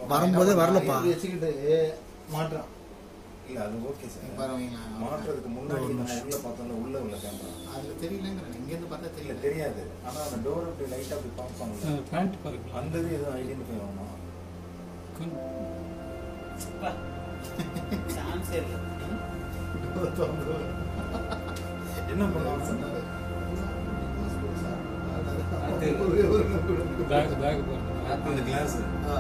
வரும்போதே வரலப்பா இப்படி வச்சுக்கிட்டு மாட்டுறான் இல்ல அது ஓகே சார் பாருங்களா மாட்டுறதுக்கு முன்னாடி நம்ம உள்ள பார்த்தோம்ல உள்ள உள்ள கேமரா அதுல தெரியலங்கிறேன் இங்கேருந்து பார்த்தா இல்ல தெரியல தெரியாது ஆனா அந்த டோர் அப்படி லைட்டா அப்படி பார்ப்பாங்க பேண்ட் பாருங்க அந்த இது எதுவும் ஐடென்டிஃபை ஆகணும் சான்ஸே இல்லை என்ன பண்ணுவாங்க பேக் பேக் பாருங்க அந்த கிளாஸ்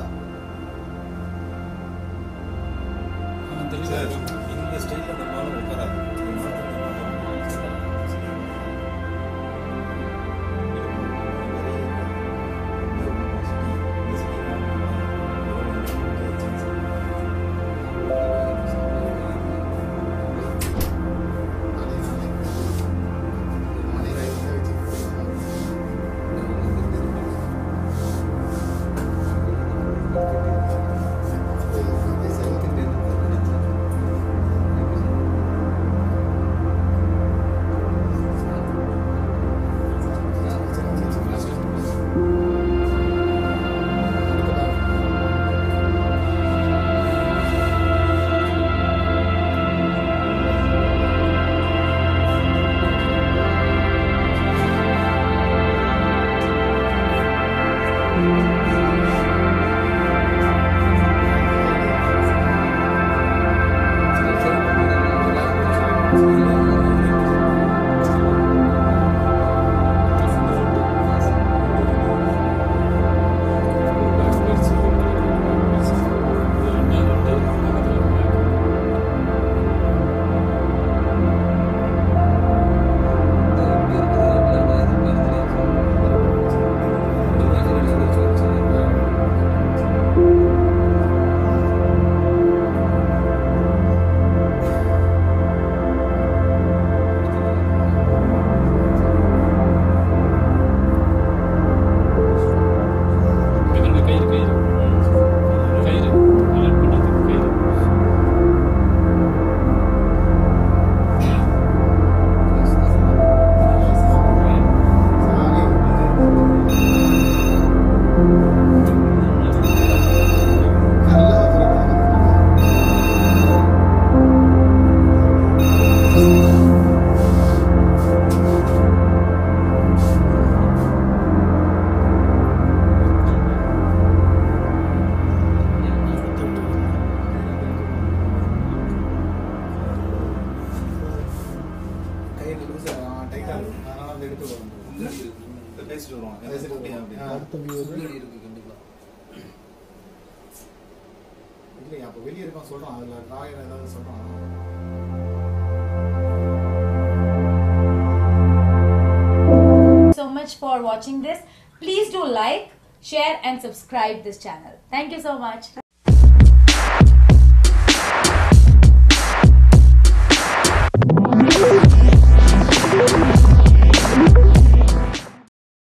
அவன் தெளிவா சார் இருக்கான். இந்த ஸ்டைல்ல நம்மளால உட்காராது பேக் பெருசு. பெருசு. இது ரெண்டாவது ரெண்டாவது பக்கத்துல ஒரு பேக். இங்க பாருங்க, கயிறு கயிறு கயிறு alert பண்றதுக்கு கயிறு கையில் லூஸ் டைட்டா இருக்கும் அதனால வந்து எடுத்து வரும் பேசிட்டு வருவாங்க பேசிட்டு அப்படியா, வருவாங்க. அப்படியா? இல்லையா அப்போ வெளியே இருக்கோம் சொல்றோம் அதுல டிராயர் ஏதாவது சொல்றோம் so much for watching this. Please do like, share and subscribe this channel. Thank you so much.